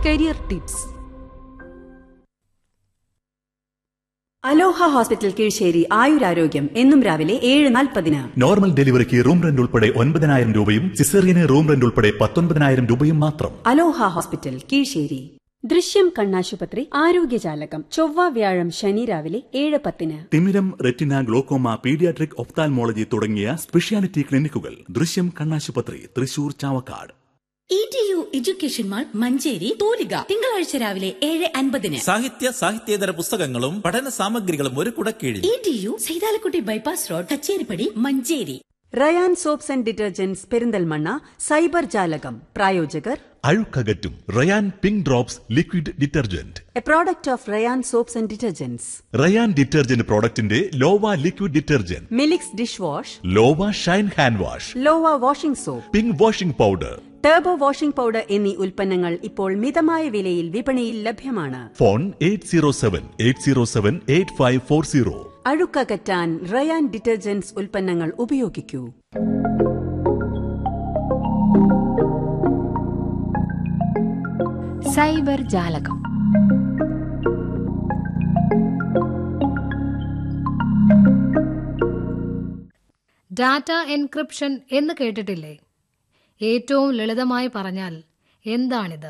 career tips Aloha hospital Kizhissery ആയുരാരോഗ്യം എന്നും രാവിലെ ഏഴ് നാൽപ്പതിന് നോർമൽ ഡെലിവറിക്ക് റൂം റെന്റ് ഉൾപ്പെടെ ഒൻപതിനായിരം രൂപയും സിസേറിയന് റൂം റെന്റ് ഉൾപ്പെടെ പത്തൊൻപതിനായിരം രൂപയും മാത്രം അലോഹ ഹോസ്പിറ്റൽ കീഴ്ശ്ശേരി ദൃശ്യം കണ്ണാശുപത്രി ആരോഗ്യജാലകം ചൊവ്വ വ്യാഴം ശനി രാവിലെ ഏഴ് പത്തിന് തിമിരം റെറ്റിന ഗ്ലോക്കോമ പീഡിയാട്രിക് ഒഫ്താൽമോളജി തുടങ്ങിയ സ്പെഷ്യാലിറ്റി ക്ലിനിക്കുകൾ ദൃശ്യം കണ്ണാശുപത്രി Thrissur Chavakkad E T U education mall Manjeri Thoolika തിങ്കളാഴ്ച രാവിലെ ഏഴ് അൻപതിന് സാഹിത്യ സാഹിത്യേതര പുസ്തകങ്ങളും പഠന സാമഗ്രികളും ഒരു കുടക്കീഴിൽ E T U Saithalakutty bypass road Kacheripady Manjeri Rayan soaps and detergents Perinthalmanna cyber ജാലകം പ്രായോജകർ അഴുക്കകറ്റും Rayan pink drops liquid detergent a product of Rayan soaps and detergents Rayan detergent പ്രോഡക്റ്റിന്റെ Lova liquid detergent Milix dish wash Lova shine hand wash Lova washing soap pink washing powder turbo washing powder എന്നീ ഉൽപ്പന്നങ്ങൾ ഇപ്പോൾ മിതമായ വിലയിൽ വിപണിയിൽ ലഭ്യമാണ് phone eight zero seven eight zero seven eight five four zero അഴുക്കകറ്റാൻ Rayan detergents ഉൽപ്പന്നങ്ങൾ ഉപയോഗിക്കൂ സൈബർ ജാലകം ഡാറ്റ എൻക്രിപ്ഷൻ എന്ന് കേട്ടിട്ടില്ലേ ഏറ്റവും ലളിതമായി പറഞ്ഞാൽ എന്താണിത്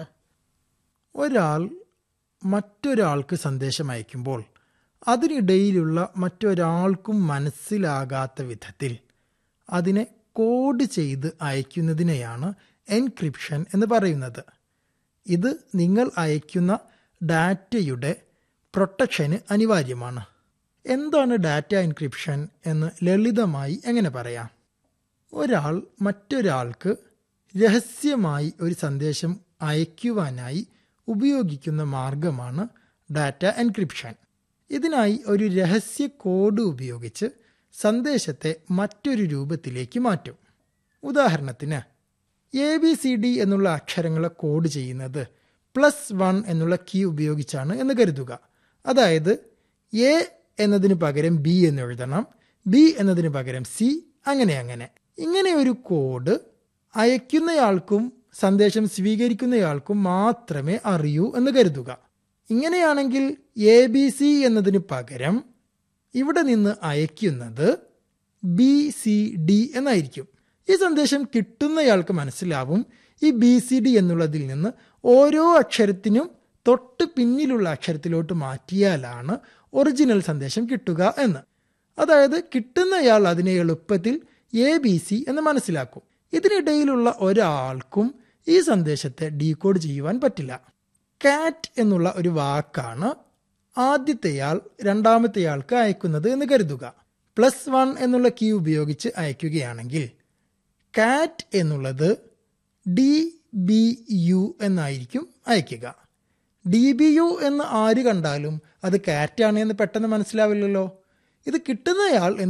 ഒരാൾ മറ്റൊരാൾക്ക് സന്ദേശം അയക്കുമ്പോൾ അതിനിടയിലുള്ള മറ്റൊരാൾക്കും മനസ്സിലാകാത്ത വിധത്തിൽ അതിനെ കോഡ് ചെയ്ത് അയക്കുന്നതിനെയാണ് എൻക്രിപ്ഷൻ എന്ന് പറയുന്നത് ഇത് നിങ്ങൾ അയക്കുന്ന ഡാറ്റയുടെ പ്രൊട്ടക്ഷന് അനിവാര്യമാണ് എന്താണ് ഡാറ്റ എൻക്രിപ്ഷൻ എന്ന് ലളിതമായി എങ്ങനെ പറയാം ഒരാൾ മറ്റൊരാൾക്ക് രഹസ്യമായി ഒരു സന്ദേശം അയക്കുവാനായി ഉപയോഗിക്കുന്ന മാർഗമാണ് ഡാറ്റ എൻക്രിപ്ഷൻ ഇതിനായി ഒരു രഹസ്യ കോഡ് ഉപയോഗിച്ച് സന്ദേശത്തെ മറ്റൊരു രൂപത്തിലേക്ക് മാറ്റും ഉദാഹരണത്തിന് എ ബി സി ഡി എന്നുള്ള അക്ഷരങ്ങളെ കോഡ് ചെയ്യുന്നത് പ്ലസ് വൺ എന്നുള്ള കീ ഉപയോഗിച്ചാണ് എന്ന് കരുതുക അതായത് എ എന്നതിന് പകരം ബി എന്ന് എഴുതണം ബി എന്നതിന് പകരം സി അങ്ങനെ അങ്ങനെ ഇങ്ങനെ ഒരു കോഡ് അയക്കുന്നയാൾക്കും സന്ദേശം സ്വീകരിക്കുന്നയാൾക്കും മാത്രമേ അറിയൂ എന്ന് കരുതുക ഇങ്ങനെയാണെങ്കിൽ എ ബി സി എന്നതിന് പകരം ഇവിടെ നിന്ന് അയക്കുന്നത് ബി സി ഡി എന്നായിരിക്കും ഈ സന്ദേശം കിട്ടുന്നയാൾക്ക് മനസ്സിലാവും ഈ ബി സി ഡി എന്നുള്ളതിൽ നിന്ന് ഓരോ അക്ഷരത്തിനും തൊട്ട് പിന്നിലുള്ള അക്ഷരത്തിലോട്ട് മാറ്റിയാലാണ് ഒറിജിനൽ സന്ദേശം കിട്ടുക എന്ന് അതായത് കിട്ടുന്നയാൾ അതിനെ എളുപ്പത്തിൽ എ ബി സി എന്ന് മനസ്സിലാക്കും ഇതിനിടയിലുള്ള ഒരാൾക്കും ഈ സന്ദേശത്തെ ഡീകോഡ് ചെയ്യുവാൻ പറ്റില്ല കാറ്റ് എന്നുള്ള ഒരു വാക്കാണ് ആദ്യത്തെയാൾ രണ്ടാമത്തെയാൾക്ക് അയക്കുന്നത് എന്ന് കരുതുക പ്ലസ് വൺ എന്നുള്ള കീ ഉപയോഗിച്ച് അയക്കുകയാണെങ്കിൽ കാറ്റ് എന്നുള്ളത് ഡി ബി യു എന്നായിരിക്കും അയക്കുക ഡി ബി യു എന്ന് ആര് കണ്ടാലും അത് കാറ്റാണ് എന്ന് പെട്ടെന്ന് മനസ്സിലാവില്ലല്ലോ ഇത് കിട്ടുന്നയാൾ എന്ത്